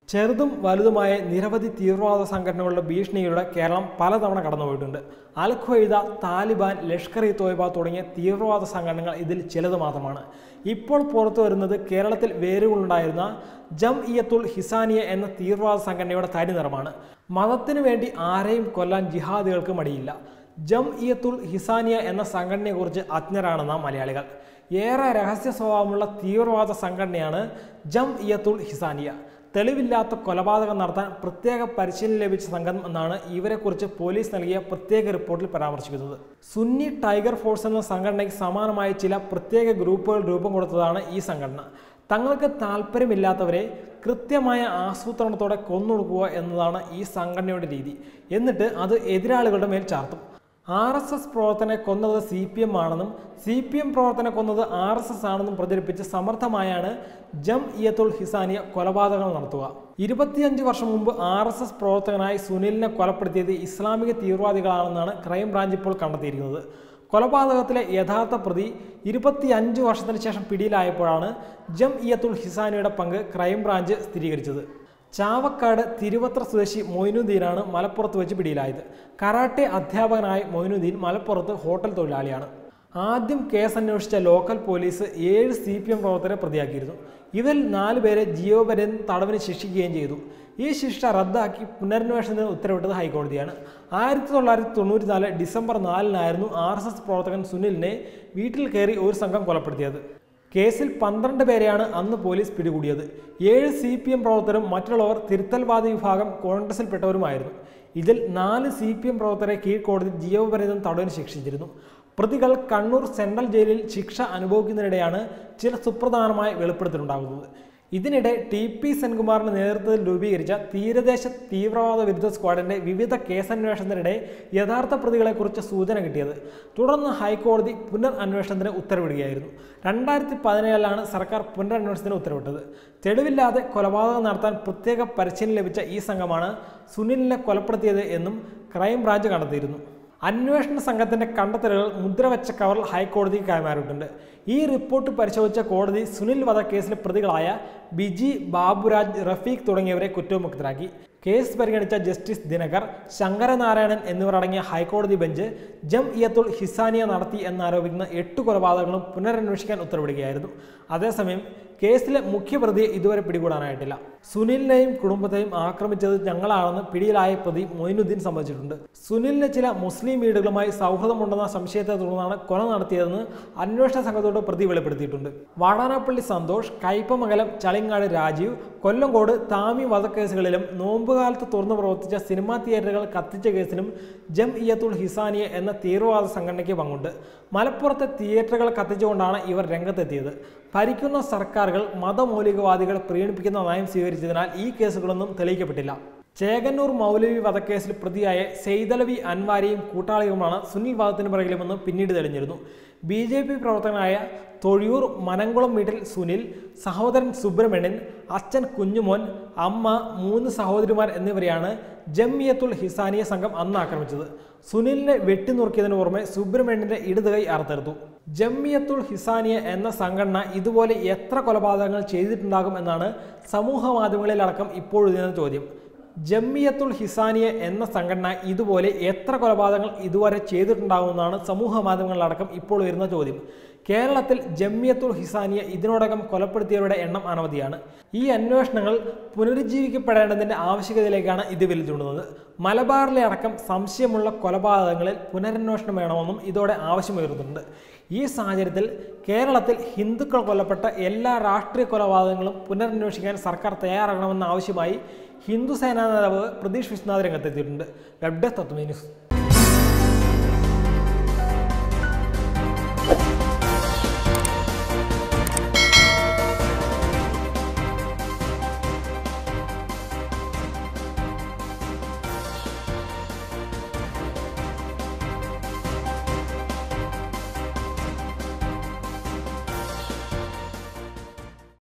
ചെറുതും വലുതുമായ നിരവധി തീവ്രവാദ സംഘടനകളുടെ ഭീഷണിയിലൂടെ കേരളം പലതവണ കടന്നുപോയിട്ടുണ്ട് അൽ ഖ്വയ്ദ താലിബാൻ ലഷ്കർ ഇ തോയ്ബ തുടങ്ങിയ തീവ്രവാദ സംഘടനകൾ ഇതിൽ ചിലത് മാത്രമാണ് ഇപ്പോൾ പുറത്തു വരുന്നത് കേരളത്തിൽ വേരുകളുണ്ടായിരുന്ന ജം ഇയത്തുൽ ഹിസാനിയ എന്ന തീവ്രവാദ സംഘടനയുടെ തനിനിറമാണ് മതത്തിനു വേണ്ടി ആരെയും കൊല്ലാൻ ജിഹാദികൾക്ക് മടിയില്ല ജം ഇയത്തുൽ ഹിസാനിയ എന്ന സംഘടനയെക്കുറിച്ച് അജ്ഞരാണ് നാം മലയാളികൾ ഏറെ രഹസ്യ സ്വഭാവമുള്ള തീവ്രവാദ സംഘടനയാണ് ജം ഇയത്തുൽ ഹിസാനിയ തെളിവില്ലാത്ത കൊലപാതകം നടത്താൻ പ്രത്യേക പരിശീലനം ലഭിച്ച സംഘം എന്നാണ് ഇവരെക്കുറിച്ച് പോലീസ് നൽകിയ പ്രത്യേക റിപ്പോർട്ടിൽ പരാമർശിക്കുന്നത് സുന്നി ടൈഗർ ഫോഴ്സ് എന്ന സംഘടനയ്ക്ക് സമാനമായ ചില പ്രത്യേക ഗ്രൂപ്പുകൾ രൂപം കൊടുത്തതാണ് ഈ സംഘടന തങ്ങൾക്ക് താല്പര്യമില്ലാത്തവരെ കൃത്യമായ ആസൂത്രണത്തോടെ കൊന്നൊടുക്കുക എന്നതാണ് ഈ സംഘടനയുടെ രീതി എന്നിട്ട് അത് എതിരാളികളുടെ മേൽ ചാർത്തും ആർ എസ് എസ് പ്രവർത്തനെ കൊന്നത് സി പി എം ആണെന്നും സി പി എം പ്രവർത്തനെ കൊന്നത് ആർ എസ് എസ് ആണെന്നും പ്രചരിപ്പിച്ച് സമർത്ഥമായാണ് ജം ഇയത്തുൽ ഹിസാനിയ കൊലപാതകങ്ങൾ നടത്തുക ഇരുപത്തിയഞ്ച് വർഷം മുമ്പ് ആർ എസ് എസ് പ്രവർത്തകനായി സുനിലിനെ കൊലപ്പെടുത്തിയത് ഇസ്ലാമിക തീവ്രവാദികളാണെന്നാണ് ക്രൈംബ്രാഞ്ച് ഇപ്പോൾ കണ്ടെത്തിയിരിക്കുന്നത് കൊലപാതകത്തിലെ യഥാർത്ഥ പ്രതി ഇരുപത്തിയഞ്ച് വർഷത്തിന് ശേഷം പിടിയിലായപ്പോഴാണ് ജം ഇയത്തുൽ ഹിസാനിയുടെ പങ്ക് ക്രൈംബ്രാഞ്ച് സ്ഥിരീകരിച്ചത് ചാവക്കാട് തിരുവത്ര സ്വദേശി മൊയ്നുദ്ദീനാണ് മലപ്പുറത്ത് വെച്ച് പിടിയിലായത് കരാട്ടെ അധ്യാപകനായ മൊയ്നുദ്ദീൻ മലപ്പുറത്ത് ഹോട്ടൽ തൊഴിലാളിയാണ് ആദ്യം കേസ് അന്വേഷിച്ച ലോക്കൽ പോലീസ് ഏഴ് സി പി എം പ്രവർത്തകരെ പ്രതിയാക്കിയിരുന്നു ഇവരിൽ നാല് പേരെ ജീവപര്യന്തം തടവിന് ശിക്ഷിക്കുകയും ചെയ്തു ഈ ശിക്ഷ റദ്ദാക്കി പുനരന്വേഷണത്തിന് ഉത്തരവിട്ടത് ഹൈക്കോടതിയാണ് ആയിരത്തി തൊള്ളായിരത്തി തൊണ്ണൂറ്റിനാല് ഡിസംബർ നാലിനായിരുന്നു ആർ എസ് എസ് പ്രവർത്തകൻ സുനിലിനെ വീട്ടിൽ കയറി ഒരു സംഘം കൊലപ്പെടുത്തിയത് കേസിൽ പന്ത്രണ്ട് പേരെയാണ് അന്ന് പോലീസ് പിടികൂടിയത് ഏഴ് സി പി എം പ്രവർത്തകരും മറ്റുള്ളവർ തിരുത്തൽവാദി വിഭാഗം കോൺഗ്രസിൽപ്പെട്ടവരുമായിരുന്നു ഇതിൽ നാല് സി പി എം പ്രവർത്തകരെ കീഴ്ക്കോടതി ജീവപര്യന്തം തടവിന് ശിക്ഷിച്ചിരുന്നു പ്രതികൾ കണ്ണൂർ സെൻട്രൽ ജയിലിൽ ശിക്ഷ അനുഭവിക്കുന്നതിനിടെയാണ് ചില സുപ്രധാനമായ വെളിപ്പെടുത്തലുണ്ടാകുന്നത് ഇതിനിടെ ടി പി സെൻകുമാറിന്റെ നേതൃത്വത്തിൽ രൂപീകരിച്ച തീരദേശ തീവ്രവാദ വിരുദ്ധ സ്ക്വാഡിന്റെ വിവിധ കേസന്വേഷണത്തിനിടെ യഥാർത്ഥ പ്രതികളെക്കുറിച്ച് സൂചന കിട്ടിയത് തുടർന്ന് ഹൈക്കോടതി പുനർ അന്വേഷണത്തിന് ഉത്തരവിടുകയായിരുന്നു രണ്ടായിരത്തി പതിനേഴിലാണ് സർക്കാർ പുനരന്വേഷണത്തിന് ഉത്തരവിട്ടത് തെളിവില്ലാതെ കൊലപാതകം നടത്താൻ പ്രത്യേക പരിശീലനം ലഭിച്ച ഈ സംഘമാണ് സുനിലിനെ കൊലപ്പെടുത്തിയത് എന്നും ക്രൈംബ്രാഞ്ച് കണ്ടെത്തിയിരുന്നു അന്വേഷണ സംഘത്തിന്റെ കണ്ടെത്തലുകൾ മുദ്രവെച്ച കവറിൽ ഹൈക്കോടതിക്ക് കൈമാറിയിട്ടുണ്ട് ഈ റിപ്പോർട്ട് പരിശോധിച്ച കോടതി സുനിൽ വധക്കേസിലെ പ്രതികളായ ബിജി ബാബുരാജ് റഫീഖ് തുടങ്ങിയവരെ കുറ്റവിമുക്തരാക്കി കേസ് പരിഗണിച്ച ജസ്റ്റിസ് ദിനകർ ശങ്കരനാരായണൻ എന്നിവരടങ്ങിയ ഹൈക്കോടതി ബെഞ്ച് ജം ഇയത്തുൽ ഹിസാനിയ നടത്തി എന്നാരോപിക്കുന്ന എട്ട് കൊലപാതകങ്ങളും പുനരന്വേഷിക്കാൻ ഉത്തരവിടുകയായിരുന്നു അതേസമയം കേസിലെ മുഖ്യപ്രതിയെ ഇതുവരെ പിടികൂടാനായിട്ടില്ല സുനിലിനെയും കുടുംബത്തെയും ആക്രമിച്ചത് ഞങ്ങളാണെന്ന് പിടിയിലായ പ്രതി മൊയിനുദ്ദീൻ സമ്മതിച്ചിട്ടുണ്ട് സുനിലിന് ചില മുസ്ലിം വീടുകളുമായി സൗഹൃദമുണ്ടെന്ന സംശയത്തെ തുടർന്നാണ് കൊല നടത്തിയതെന്ന് അന്വേഷണ സംഘത്തോട് പ്രതി വെളിപ്പെടുത്തിയിട്ടുണ്ട് വാടാനാപ്പള്ളി സന്തോഷ് കയ്പമംഗലം ചളിങ്ങാട് രാജീവ് കൊല്ലങ്കോട് താമി വധക്കേസുകളിലും നോമ്പുകാലത്ത് തുറന്നു പ്രവർത്തിച്ച സിനിമാ തിയേറ്ററുകൾ കത്തിച്ച കേസിലും ജം ഇയത്തുൽ ഹിസാനിയ എന്ന തീവ്രവാദ സംഘടനയ്ക്ക് പങ്കുണ്ട് മലപ്പുറത്തെ തിയേറ്ററുകൾ കത്തിച്ചുകൊണ്ടാണ് ഇവർ രംഗത്തെത്തിയത് ഭരിക്കുന്ന സർക്കാരുകൾ മതമൗലികവാദികളെ പ്രീണിപ്പിക്കുന്ന നയം സ്വീകരിച്ചതിനാൽ ഈ കേസുകളൊന്നും തെളിയിക്കപ്പെട്ടില്ല ചേകന്നൂർ മൗലവി വധക്കേസിൽ പ്രതിയായ സെയ്തലവി അൻവാരിയും കൂട്ടാളികളുമാണ് സുനിൽ വാദത്തിന് പിറകിലുമെന്ന് പിന്നീട് തെളിഞ്ഞിരുന്നു ബി ജെ പി പ്രവർത്തകനായ തൊഴിയൂർ മനംകുളം വീട്ടിൽ സുനിൽ സഹോദരൻ സുബ്രഹ്മണ്യൻ അച്ഛൻ കുഞ്ഞുമോൻ അമ്മ മൂന്ന് സഹോദരിമാർ എന്നിവരെയാണ് ജമ്മിയത്തുൽ ഹിസാനിയ സംഘം അന്ന് ആക്രമിച്ചത് സുനിലിനെ വെട്ടിനുറുക്കിയതിനു പുറമെ സുബ്രഹ്മണ്യന്റെ ഇടത് കൈ അറുത്തെടുത്തു ജമ്മിയത്തുൽ ഹിസാനിയ എന്ന സംഘടന ഇതുപോലെ എത്ര കൊലപാതകങ്ങൾ ചെയ്തിട്ടുണ്ടാകും എന്നാണ് സമൂഹ മാധ്യമങ്ങളിലടക്കം ഇപ്പോഴുയരുന്ന ചോദ്യം ജമ്മിയത്തുൽ ഹിസാനിയ എന്ന സംഘടന ഇതുപോലെ എത്ര കൊലപാതകങ്ങൾ ഇതുവരെ ചെയ്തിട്ടുണ്ടാകുമെന്നാണ് സമൂഹ മാധ്യമങ്ങളിലടക്കം ഇപ്പോൾ ഉയരുന്ന ചോദ്യം കേരളത്തിൽ ജമ്മിയത്തുൽ ഹിസാനിയ ഇതിനോടകം കൊലപ്പെടുത്തിയവരുടെ എണ്ണം അനവധിയാണ് ഈ അന്വേഷണങ്ങൾ പുനരുജ്ജീവിക്കപ്പെടേണ്ടതിൻ്റെ ആവശ്യകതയിലേക്കാണ് ഇത് വലിച്ചുകൊണ്ടുന്നത് മലബാറിലെ അടക്കം സംശയമുള്ള കൊലപാതകങ്ങളിൽ പുനരന്വേഷണം വേണമെന്നും ഇതോടെ ആവശ്യമുയർന്നുണ്ട് ഈ സാഹചര്യത്തിൽ കേരളത്തിൽ ഹിന്ദുക്കൾ കൊല്ലപ്പെട്ട എല്ലാ രാഷ്ട്രീയ കൊലപാതകങ്ങളും പുനരന്വേഷിക്കാൻ സർക്കാർ തയ്യാറാകണമെന്ന ആവശ്യമായി ഹിന്ദു സേനാ നേതാവ് പ്രതീഷ് വിശ്വനാഥ് രംഗത്തെത്തിയിട്ടുണ്ട് വെബ് ഡെസ്ക് തത്വമേ ന്യൂസ്